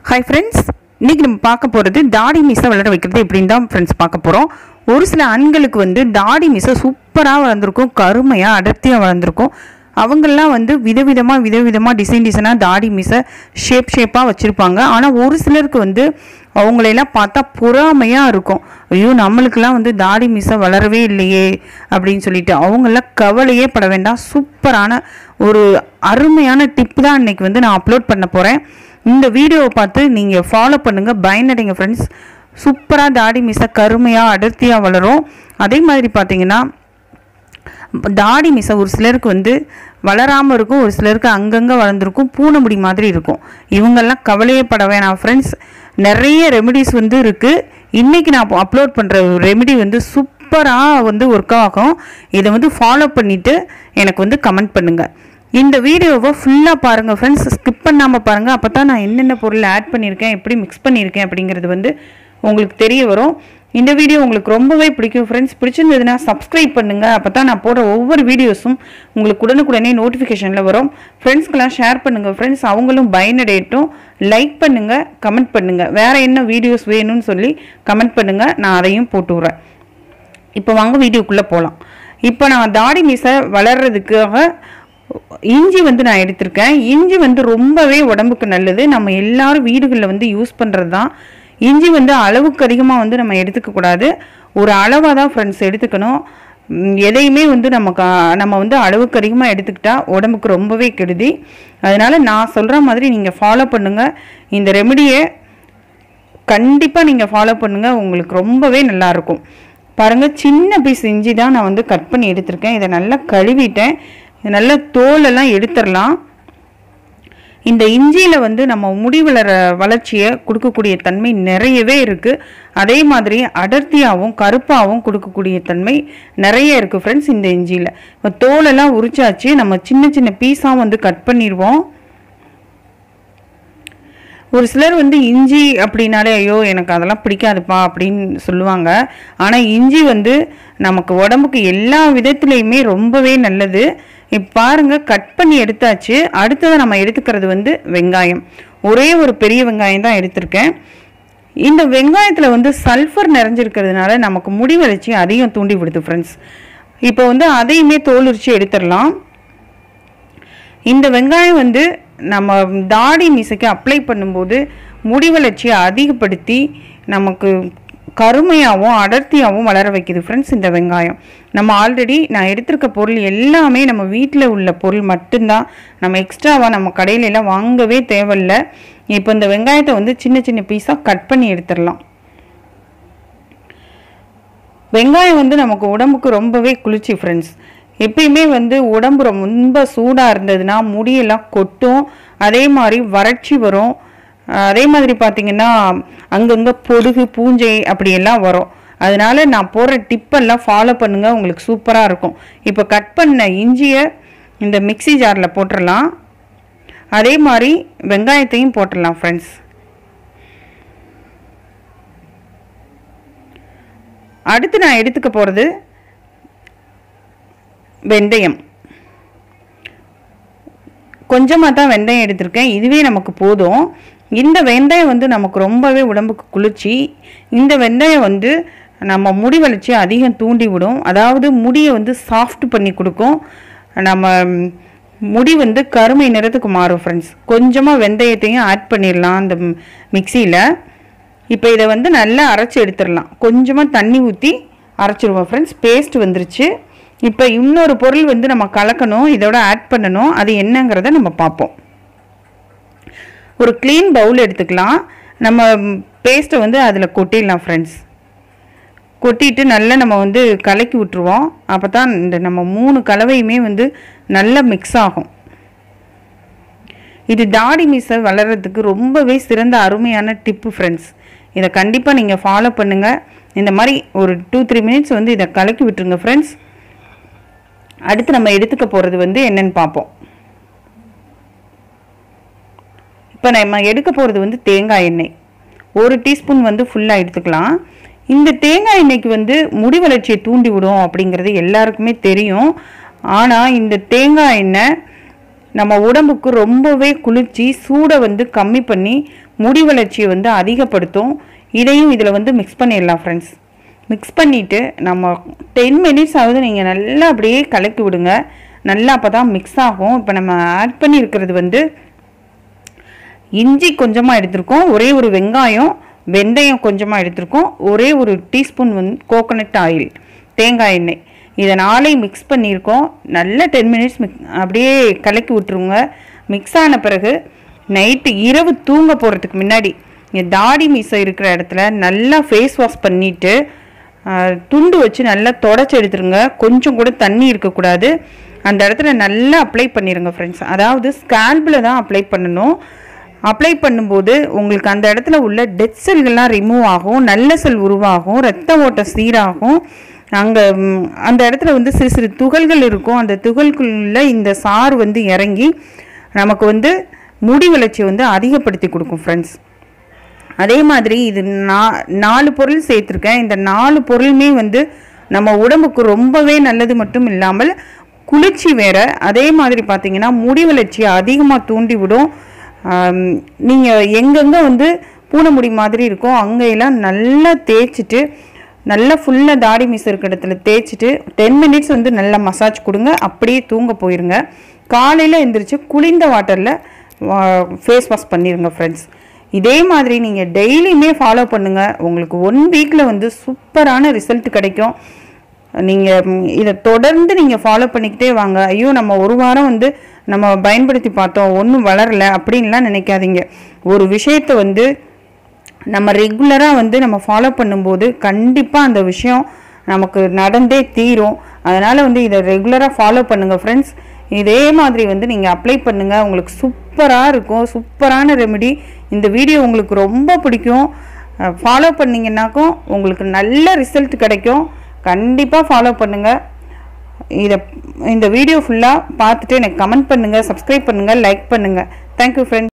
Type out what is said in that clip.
hi friends இன்னைக்கு நம்ம பார்க்க போகிறது தாடி மீசை வளர வைக்கிறது எப்படின்னு தான் ஃப்ரெண்ட்ஸ் பார்க்க போகிறோம் ஒரு சில ஆண்களுக்கு வந்து தாடி மீசை சூப்பராக வளர்ந்துருக்கும் கருமையாக அடர்த்தியாக வளர்ந்துருக்கும் அவங்கெல்லாம் வந்து விதவிதமாக விதவிதமாக டிசைன் டிசைனாக தாடி மீசை ஷேப் ஷேப்பாக வச்சுருப்பாங்க ஆனால் ஒரு சிலருக்கு வந்து அவங்களையெல்லாம் பார்த்தா பொறாமையாக இருக்கும் ஐயோ நம்மளுக்கெல்லாம் வந்து தாடி மீசை வளரவே இல்லையே அப்படின்னு சொல்லிட்டு அவங்கெல்லாம் கவலையே பட வேண்டாம் சூப்பரான ஒரு அருமையான டிப் தான் இன்னைக்கு வந்து நான் அப்லோட் பண்ண போகிறேன் இந்த வீடியோவை பார்த்து நீங்கள் ஃபாலோ பண்ணுங்கள் பயனடைங்க ஃப்ரெண்ட்ஸ் சூப்பராக தாடி மீசை கருமையாக அடர்த்தியாக வளரும் அதே மாதிரி பார்த்தீங்கன்னா தாடி மீசை ஒரு சிலருக்கு வந்து வளராமல் இருக்கும் ஒரு சிலருக்கு அங்கங்கே வளர்ந்துருக்கும் பூனை முடி மாதிரி இருக்கும் இவங்கெல்லாம் கவலையே பட வேணாம் ஃப்ரெண்ட்ஸ் நிறைய ரெமெடிஸ் வந்து இருக்குது இன்றைக்கி நான் அப்லோட் பண்ணுற ரெமெடி வந்து சூப்பராக வந்து ஒர்க் ஆகும் இதை வந்து ஃபாலோ பண்ணிவிட்டு எனக்கு வந்து கமெண்ட் பண்ணுங்கள் இந்த வீடியோவை ஃபுல்லாக பாருங்கள் ஃப்ரெண்ட்ஸ் ஸ்கிப் பண்ணாமல் பாருங்கள் அப்போ தான் நான் என்னென்ன பொருள் ஆட் பண்ணியிருக்கேன் எப்படி மிக்ஸ் பண்ணியிருக்கேன் அப்படிங்கிறது வந்து உங்களுக்கு தெரிய வரும் இந்த வீடியோ உங்களுக்கு ரொம்பவே பிடிக்கும் ஃப்ரெண்ட்ஸ் பிடிச்சிருந்ததுன்னா சப்ஸ்கிரைப் பண்ணுங்கள் அப்போ தான் நான் போடுற ஒவ்வொரு வீடியோஸும் உங்களுக்கு உடனுக்குடனே நோட்டிஃபிகேஷனில் வரும் ஃப்ரெண்ட்ஸ்க்கெல்லாம் ஷேர் பண்ணுங்கள் ஃப்ரெண்ட்ஸ் அவங்களும் பயனடையட்டும் லைக் பண்ணுங்கள் கமெண்ட் பண்ணுங்கள் வேறு என்ன வீடியோஸ் வேணும்னு சொல்லி கமெண்ட் பண்ணுங்கள் நான் அதையும் போட்டு விட்றேன் இப்போ வாங்க வீடியோக்குள்ளே போகலாம் இப்போ நான் தாடி மீசை வளர்றதுக்காக இஞ்சி வந்து நான் எடுத்திருக்கேன் இஞ்சி வந்து ரொம்பவே உடம்புக்கு நல்லது நம்ம எல்லாரும் வீடுகளில் வந்து யூஸ் பண்ணுறது தான் இஞ்சி வந்து அளவுக்கு அதிகமாக வந்து நம்ம எடுத்துக்க கூடாது ஒரு அளவாக தான் ஃப்ரெண்ட்ஸ் எடுத்துக்கணும் ம், எதையுமே வந்து நமக்கு அ, நம்ம வந்து அளவுக்கு அதிகமாக எடுத்துக்கிட்டா உடம்புக்கு ரொம்பவே கெடுதி அதனால நான் சொல்கிற மாதிரி நீங்கள் ஃபாலோ பண்ணுங்கள் இந்த ரெமெடியை கண்டிப்பாக நீங்கள் ஃபாலோ பண்ணுங்கள் உங்களுக்கு ரொம்பவே நல்லா இருக்கும் பாருங்கள் சின்ன பீஸ் இஞ்சி தான் நான் வந்து கட் பண்ணி எடுத்திருக்கேன் இதை நல்லா கழுவிட்டேன் இது நல்லா தோலெல்லாம் எடுத்துடலாம் இந்த இஞ்சியில் வந்து நம்ம முடி வளர வளர்ச்சியை கொடுக்கக்கூடிய தன்மை நிறையவே இருக்குது அதே மாதிரி அடர்த்தியாகவும் கருப்பாகவும் கொடுக்கக்கூடிய தன்மை நிறைய இருக்குது ஃப்ரெண்ட்ஸ் இந்த இஞ்சியில் இப்போ தோலெல்லாம் உரிச்சாச்சு நம்ம சின்ன சின்ன பீஸாக வந்து கட் பண்ணிடுவோம் ஒரு சிலர் வந்து இஞ்சி அப்படின்னாலே ஐயோ எனக்கு அதெல்லாம் பிடிக்காதுப்பா அப்படின்னு சொல்லுவாங்க ஆனால் இஞ்சி வந்து நமக்கு உடம்புக்கு எல்லா விதத்துலேயுமே ரொம்பவே நல்லது இப்போ பாருங்க கட் பண்ணி எடுத்தாச்சு அடுத்தது நம்ம எடுத்துக்கிறது வந்து வெங்காயம் ஒரே ஒரு பெரிய வெங்காயம் தான் எடுத்திருக்கேன் இந்த வெங்காயத்தில் வந்து சல்ஃபர் நிறைஞ்சிருக்கிறதுனால நமக்கு முடி வளர்ச்சி அதிகம் தூண்டி விடுது ஃப்ரெண்ட்ஸ் இப்போ வந்து அதையுமே தோல் உரிச்சு எடுத்துடலாம் இந்த வெங்காயம் வந்து நம்ம தாடி மீசைக்கு அப்ளை பண்ணும்போது முடி வளர்ச்சியை அதிகப்படுத்தி நமக்கு கருமையாகவும் அடர்த்தியாகவும் வளர வைக்குது ஃப்ரெண்ட்ஸ் இந்த வெங்காயம் நம்ம ஆல்ரெடி நான் எடுத்திருக்க பொருள் எல்லாமே நம்ம வீட்டில் உள்ள பொருள் மட்டும்தான் நம்ம எக்ஸ்ட்ராவாக நம்ம கடையில எல்லாம் வாங்கவே தேவையில்ல இப்போ இந்த வெங்காயத்தை வந்து சின்ன சின்ன பீஸாக கட் பண்ணி எடுத்துடலாம் வெங்காயம் வந்து நமக்கு உடம்புக்கு ரொம்பவே குளிர்ச்சி ஃப்ரெண்ட்ஸ் எப்பயுமே வந்து உடம்பு ரொம்ப சூடாக இருந்ததுன்னா முடியெல்லாம் கொட்டும் அதே மாதிரி வறட்சி வரும் அஹ் அதே மாதிரி பார்த்தீங்கன்னா அங்கங்கே பொடுகு பூஞ்சை அப்படியெல்லாம் வரும் அதனால நான் போடுற டிப்பெல்லாம் ஃபாலோ பண்ணுங்கள் உங்களுக்கு சூப்பராக இருக்கும் இப்போ கட் பண்ண இஞ்சியை இந்த மிக்ஸி ஜாரில் போட்டுடலாம் அதே மாதிரி வெங்காயத்தையும் போட்டுடலாம் ஃப்ரெண்ட்ஸ் அடுத்து நான் எடுத்துக்க போகிறது வெந்தயம் கொஞ்சமாக தான் வெந்தயம் எடுத்திருக்கேன் இதுவே நமக்கு போதும் இந்த வெந்தயம் வந்து நமக்கு ரொம்பவே உடம்புக்கு குளிர்ச்சி இந்த வெந்தயம் வந்து நம்ம முடி வளர்ச்சியை அதிகம் தூண்டி விடும் அதாவது முடியை வந்து சாஃப்ட் பண்ணி கொடுக்கும் நம்ம ம், முடி வந்து கருமை நிறத்துக்கு மாறும் ஃப்ரெண்ட்ஸ் கொஞ்சமாக வெந்தயத்தையும் ஆட் பண்ணிடலாம் அந்த மிக்சியில் இப்போ இதை வந்து நல்லா அரைச்சி எடுத்துடலாம் கொஞ்சமாக தண்ணி ஊற்றி அரைச்சிருவோம் ஃப்ரெண்ட்ஸ் பேஸ்ட் வந்துருச்சு இப்போ இன்னொரு பொருள் வந்து நம்ம கலக்கணும் இதோட ஆட் பண்ணணும் அது என்னங்கிறத நம்ம பார்ப்போம் ஒரு க்ளீன் பவுல் எடுத்துக்கலாம் நம்ம பேஸ்ட்டை வந்து அதில் கொட்டிடலாம் ஃப்ரெண்ட்ஸ் கொட்டிட்டு நல்லா நம்ம வந்து கலக்கி விட்டுருவோம் அப்போ தான் இந்த நம்ம மூணு கலவையுமே வந்து நல்லா மிக்ஸ் ஆகும் இது தாடி மீசை வளர்கிறதுக்கு ரொம்பவே சிறந்த அருமையான டிப்பு ஃப்ரெண்ட்ஸ் இதை கண்டிப்பாக நீங்கள் ஃபாலோ பண்ணுங்கள் இந்த மாதிரி ஒரு டூ த்ரீ மினிட்ஸ் வந்து இதை கலக்கி விட்டுருங்க ஃப்ரெண்ட்ஸ் அடுத்து நம்ம எடுத்துக்க போகிறது வந்து என்னன்னு பார்ப்போம் இப்போ நம்ம எடுக்க போகிறது வந்து தேங்காய் எண்ணெய் ஒரு டீஸ்பூன் வந்து ஃபுல்லாக எடுத்துக்கலாம் இந்த தேங்காய் எண்ணெய்க்கு வந்து முடி வளர்ச்சியை தூண்டி விடும் அப்படிங்கிறது எல்லாருக்குமே தெரியும் ஆனால் இந்த தேங்காய் எண்ணெய் நம்ம உடம்புக்கு ரொம்பவே குளிர்ச்சி சூடை வந்து கம்மி பண்ணி முடி வளர்ச்சியை வந்து அதிகப்படுத்தும் இதையும் இதில் வந்து மிக்ஸ் பண்ணிடலாம் ஃப்ரெண்ட்ஸ் மிக்ஸ் பண்ணிவிட்டு நம்ம டென் மினிட்ஸ் ஆகுது நீங்கள் நல்லா அப்படியே கலக்கி விடுங்க நல்லா அப்போ தான் மிக்ஸ் ஆகும் இப்போ நம்ம ஆட் பண்ணியிருக்கிறது வந்து இஞ்சி கொஞ்சமாக எடுத்திருக்கோம் ஒரே ஒரு வெங்காயம் வெந்தயம் கொஞ்சமாக எடுத்திருக்கோம் ஒரே ஒரு டீஸ்பூன் வந்து கோகோனட் ஆயில் தேங்காய் எண்ணெய் இதை நாளையும் மிக்ஸ் பண்ணியிருக்கோம் நல்லா டென் மினிட்ஸ் மிக் அப்படியே கலக்கி விட்டுருங்க மிக்ஸ் ஆன பிறகு நைட்டு இரவு தூங்க போகிறதுக்கு முன்னாடி இங்கே தாடி மீசை இருக்கிற இடத்துல நல்லா ஃபேஸ் வாஷ் பண்ணிவிட்டு துண்டு வச்சு நல்லா தொடச்சி எடுத்துருங்க கொஞ்சம் கூட தண்ணி இருக்கக்கூடாது அந்த இடத்துல நல்லா அப்ளை பண்ணிடுங்க ஃப்ரெண்ட்ஸ் அதாவது ஸ்கேல்பில் தான் அப்ளை பண்ணணும் அப்ளை பண்ணும்போது உங்களுக்கு அந்த இடத்துல உள்ள டெட் செல்கள்லாம் ரிமூவ் ஆகும் நல்ல செல் உருவாகும் ரத்த ஓட்டம் சீராகும் அங்கே அந்த இடத்துல வந்து சிறு சிறு துகள்கள் இருக்கும் அந்த துகள்குள்ள இந்த சாறு வந்து இறங்கி நமக்கு வந்து முடி வளர்ச்சியை வந்து அதிகப்படுத்தி கொடுக்கும் ஃப்ரெண்ட்ஸ் அதே மாதிரி இது நா நாலு பொருள் சேர்த்துருக்கேன் இந்த நாலு பொருளுமே வந்து நம்ம உடம்புக்கு ரொம்பவே நல்லது மட்டும் இல்லாமல் குளிர்ச்சி வேற அதே மாதிரி பார்த்தீங்கன்னா முடி வளர்ச்சியை அதிகமாக தூண்டி விடும் நீங்கள் எங்கெங்கே வந்து பூனை முடி மாதிரி இருக்கோ அங்கெல்லாம் நல்லா தேய்ச்சிட்டு நல்லா ஃபுல்லாக தாடி மிஸ் இருக்கிற இடத்துல தேய்ச்சிட்டு டென் மினிட்ஸ் வந்து நல்லா மசாஜ் கொடுங்க அப்படியே தூங்க போயிருங்க காலையில் எந்திரிச்சு குளிர்ந்த வாட்டரில் ஃபேஸ் வாஷ் பண்ணிடுங்க ஃப்ரெண்ட்ஸ் இதே மாதிரி நீங்கள் டெய்லியுமே ஃபாலோ பண்ணுங்கள் உங்களுக்கு ஒன் வீக்கில் வந்து சூப்பரான ரிசல்ட் கிடைக்கும் நீங்கள் இதை தொடர்ந்து நீங்கள் ஃபாலோ பண்ணிக்கிட்டே வாங்க ஐயோ நம்ம ஒரு வாரம் வந்து நம்ம பயன்படுத்தி பார்த்தோம் ஒன்றும் வளரல அப்படின்லாம் நினைக்காதீங்க ஒரு விஷயத்தை வந்து நம்ம ரெகுலராக வந்து நம்ம ஃபாலோ பண்ணும்போது கண்டிப்பாக அந்த விஷயம் நமக்கு நடந்தே தீரும் அதனால் வந்து இதை ரெகுலராக ஃபாலோ பண்ணுங்கள் ஃப்ரெண்ட்ஸ் இதே மாதிரி வந்து நீங்கள் அப்ளை பண்ணுங்கள் உங்களுக்கு சூப்பராக இருக்கும் சூப்பரான ரெமெடி இந்த வீடியோ உங்களுக்கு ரொம்ப பிடிக்கும் ஃபாலோ பண்ணிங்கன்னாக்கும் உங்களுக்கு நல்ல ரிசல்ட் கிடைக்கும் கண்டிப்பாக ஃபாலோ பண்ணுங்கள் இதை இந்த வீடியோ ஃபுல்லாக பார்த்துட்டு எனக்கு கமெண்ட் பண்ணுங்கள் சப்ஸ்கிரைப் பண்ணுங்கள் லைக் பண்ணுங்கள் தேங்க்யூ ஃப்ரெண்ட்ஸ்